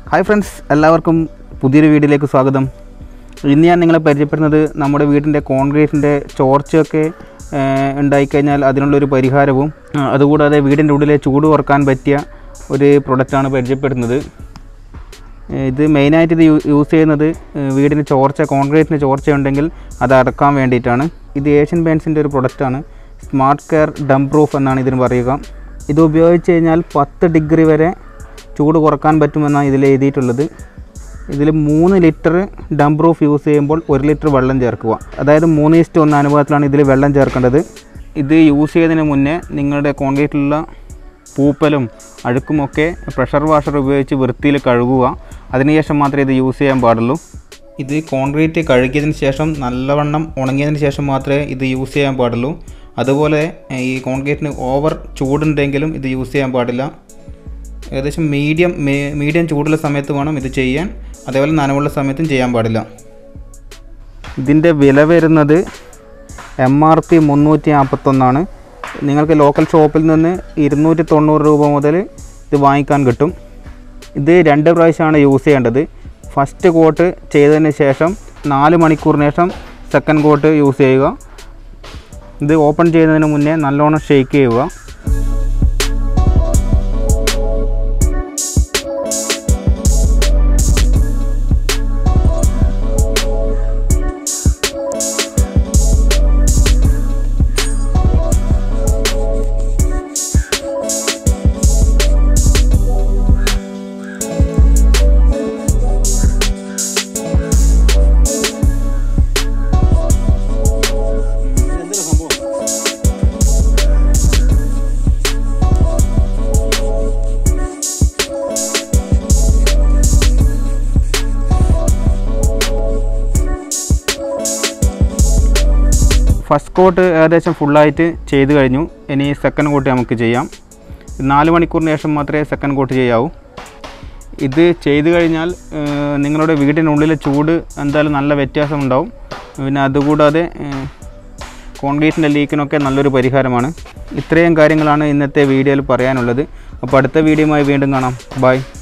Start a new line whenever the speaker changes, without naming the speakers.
hi friends എല്ലാവർക്കും പുതിയൊരു വീഡിയോയിലേക്ക് സ്വാഗതം ഇന്ന് ഞാൻ നിങ്ങളെ പരിചയപ്പെടുന്നത് നമ്മുടെ വീടിൻ്റെ കോൺക്രീറ്റിൻ്റെ ചോർച്ചയൊക്കെ ഏഹ്, ഉണ്ടായിക്കഴിഞ്ഞാൽ അതിനുള്ളൊരു പരിഹാരവും ആ, അതുകൂടാതെ വീടിൻ്റെ ഉള്ളിലെ ചൂട് കുറക്കാൻ പറ്റിയ ഒരു പ്രൊഡക്റ്റാണ് പരിചയപ്പെടുന്നത് ഏഹ്, ഇത് മെയിനായിട്ട് ഇത് യൂ- യൂസ് ചെയ്യുന്നത് ഏഹ്, വീടിന് ചോർച്ച കോൺക്രീറ്റിന് ചോർച്ച ഉണ്ടെങ്കിൽ അത് അടക്കാൻ വേണ്ടിയിട്ടാണ് ഇത് ഏഷ്യൻ പെയിൻസിൻ്റെ ഒരു പ്രൊഡക്റ്റാണ് സ്മാർട്ട് കെയർ ഡം പ്രൂഫ് എന്നാണ് ഇതിന് പറയുക ഇത് ഉപയോഗിച്ച് കഴിഞ്ഞാൽ പത്ത് ഡിഗ്രി വരെ ചൂട് കുറക്കാൻ പറ്റുമെന്നാണ് ഇതിൽ എഴുതിയിട്ടുള്ളത് ഇതിൽ മൂന്ന് ലിറ്റർ ഡം പ്രൂഫ് യൂസ് ചെയ്യുമ്പോൾ ഒരു ലിറ്റർ വെള്ളം ചേർക്കുക അതായത് മൂന്ന് ഇസ്റ്റ് ഒന്ന് അനുപാതത്തിലാണ് ഇതിൽ വെള്ളം ചേർക്കേണ്ടത് ഇത് യൂസ് ചെയ്യുന്നതിന് മുന്നേ നിങ്ങളുടെ കോൺക്രീറ്റിലുള്ള പൂപ്പലും അഴുക്കുമൊക്കെ പ്രഷർ വാഷർ ഉപയോഗിച്ച് വൃത്തിയിൽ കഴുകുക അതിനുശേഷം മാത്രമേ ഇത് യൂസ് ചെയ്യാൻ പാടുള്ളൂ ഇത് കോൺക്രീറ്റ് കഴുകിയതിന് ശേഷം നല്ലവണ്ണം ഉണങ്ങിയതിന് ശേഷം മാത്രമേ ഇത് യൂസ് ചെയ്യാൻ പാടുള്ളൂ അതുപോലെ ഏഹ്, ഈ കോൺക്രീറ്റിന് ഓവർ ചൂടുണ്ടെങ്കിലും ഇത് യൂസ് ചെയ്യാൻ പാടില്ല ഏകദേശം മീഡിയം മീഡിയം ചൂടുള്ള സമയത്ത് വേണം ഇത് ചെയ്യാൻ അതേപോലെ നനവുള്ള സമയത്തും ചെയ്യാൻ പാടില്ല ഇതിൻ്റെ വില വരുന്നത് എം ആർ പി മുന്നൂറ്റി നാൽപ്പത്തൊന്നാണ് നിങ്ങൾക്ക് ലോക്കൽ ഷോപ്പിൽ നിന്ന് ഇരുന്നൂറ്റി തൊണ്ണൂറ് രൂപ മുതൽ ഇത് വാങ്ങിക്കാൻ കിട്ടും ഇത് രണ്ട് പ്രാവശ്യമാണ് യൂസ് ചെയ്യേണ്ടത് ഫസ്റ്റ് കോട്ട് ചെയ്തതിന് ശേഷം നാല് മണിക്കൂറിന് ശേഷം സെക്കൻഡ് കോട്ട് യൂസ് ചെയ്യുക ഇത് ഓപ്പൺ ചെയ്യുന്നതിന് മുന്നേ നല്ലോണം ഷെയ്ക്ക് ചെയ്യുക ഫസ്റ്റ് കോട്ട് ഏകദേശം ഫുള്ളായിട്ട് ചെയ്ത് കഴിഞ്ഞു ഇനി സെക്കൻഡ് കോട്ട് നമുക്ക് ചെയ്യാം നാല് മണിക്കൂറിന് ശേഷം മാത്രമേ സെക്കൻഡ് കോട്ട് ചെയ്യാവൂ ഇത് ചെയ്ത് കഴിഞ്ഞാൽ ഏഹ്, നിങ്ങളുടെ വീടിനുള്ളിലെ ചൂട് എന്തായാലും നല്ല വ്യത്യാസം ഉണ്ടാവും പിന്നെ അതുകൂടാതെ ഏഹ്, കോൺക്രീറ്റിൻ്റെ ലീക്കിനൊക്കെ നല്ലൊരു പരിഹാരമാണ് ഇത്രയും കാര്യങ്ങളാണ് ഇന്നത്തെ വീഡിയോയിൽ പറയാനുള്ളത് അപ്പോൾ അടുത്ത വീഡിയോയുമായി വീണ്ടും കാണാം ബൈ